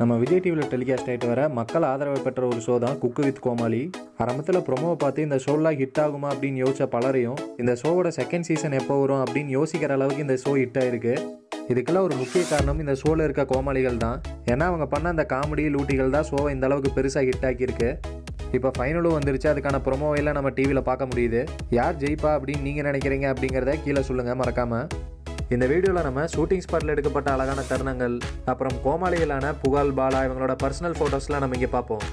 நம்ம விஜய் டிவியில் டெலிகாஸ்ட் ஆகிட்டு வர மக்கள் ஆதரவு பெற்ற ஒரு ஷோ தான் குக்கு வித் கோமாளி ஆரம்பத்தில் ப்ரொமோவை பார்த்து இந்த ஷோலாம் ஹிட் ஆகுமா அப்படின்னு யோசிச்ச பலரையும் இந்த ஷோவோட செகண்ட் சீசன் எப்போ வரும் அப்படின்னு யோசிக்கிற அளவுக்கு இந்த ஷோ ஹிட் ஆயிருக்கு இதுக்கெல்லாம் ஒரு முக்கிய காரணம் இந்த ஷோவில் இருக்க கோமாளிகள் தான் ஏன்னா அவங்க பண்ண அந்த காமெடி லூட்டிகள் தான் ஷோவை இந்த அளவுக்கு பெருசாக ஹிட் ஆக்கியிருக்கு இப்போ ஃபைனலும் வந்துருச்சு அதுக்கான ப்ரொமோவையெல்லாம் நம்ம டிவியில் பார்க்க முடியுது யார் ஜெயிப்பா அப்படின்னு நீங்கள் நினைக்கிறீங்க அப்படிங்கிறத கீழே சொல்லுங்கள் மறக்காமல் இந்த வீடியோவில் நம்ம ஷூட்டிங் ஸ்பாட்டில் எடுக்கப்பட்ட அழகான தருணங்கள் அப்புறம் கோமாளிகளான புகழ் பாலா இவங்களோட பர்சனல் ஃபோட்டோஸ்லாம் நம்ம இங்கே பார்ப்போம்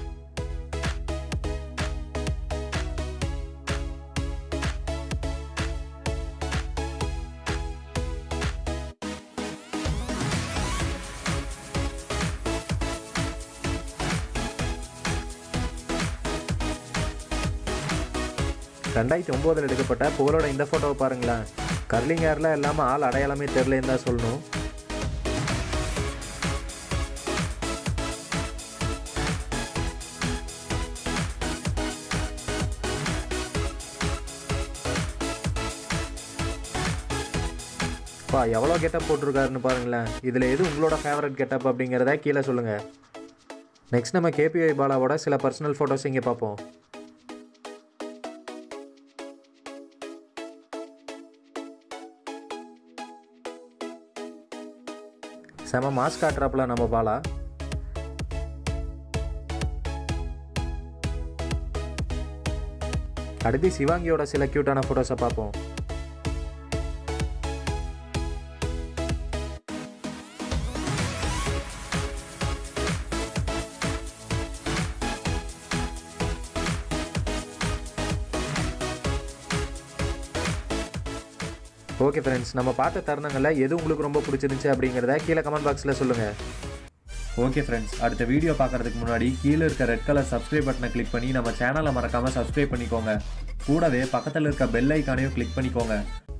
ரெண்டாயிரத்தி ஒம்போதில் எடுக்கப்பட்ட புகழோட இந்த ஃபோட்டோவை பாருங்களேன் கர்லிங் ஹேர்லாம் இல்லாமல் ஆள் அடையாளமே தெரிலன்னு தான் சொல்லணும் பா எவ்வளோ கெட்டப் போட்டிருக்காருன்னு பாருங்களேன் இதில் எது உங்களோட ஃபேவரட் கெட்டப் அப்படிங்கிறத கீழே சொல்லுங்கள் நெக்ஸ்ட் நம்ம கேபிஐ பாலாவோட சில பர்சனல் ஃபோட்டோஸ் இங்கே பார்ப்போம் செம மாஸ்க் காட்டுறாப்புல நம்ம பாலா அடுத்து சிவாங்கியோட சில க்யூட்டான ஃபோட்டோஸை பார்ப்போம் ஓகே ஃப்ரெண்ட்ஸ் நம்ம பார்த்த தருணங்களில் எது உங்களுக்கு ரொம்ப பிடிச்சிருந்துச்சு அப்படிங்கிறத கீழே கமெண்ட் பாக்ஸில் சொல்லுங்கள் ஓகே ஃப்ரெண்ட்ஸ் அடுத்த வீடியோ பார்க்கறதுக்கு முன்னாடி கீழே இருக்க ரெட் கலர் சப்ஸ்கிரைப் பட்டனை கிளிக் பண்ணி நம்ம சேனலை மறக்காமல் சப்ஸ்கிரைப் பண்ணிக்கோங்க கூடவே பக்கத்தில் இருக்க பெல் ஐக்கானையும் கிளிக் பண்ணிக்கோங்க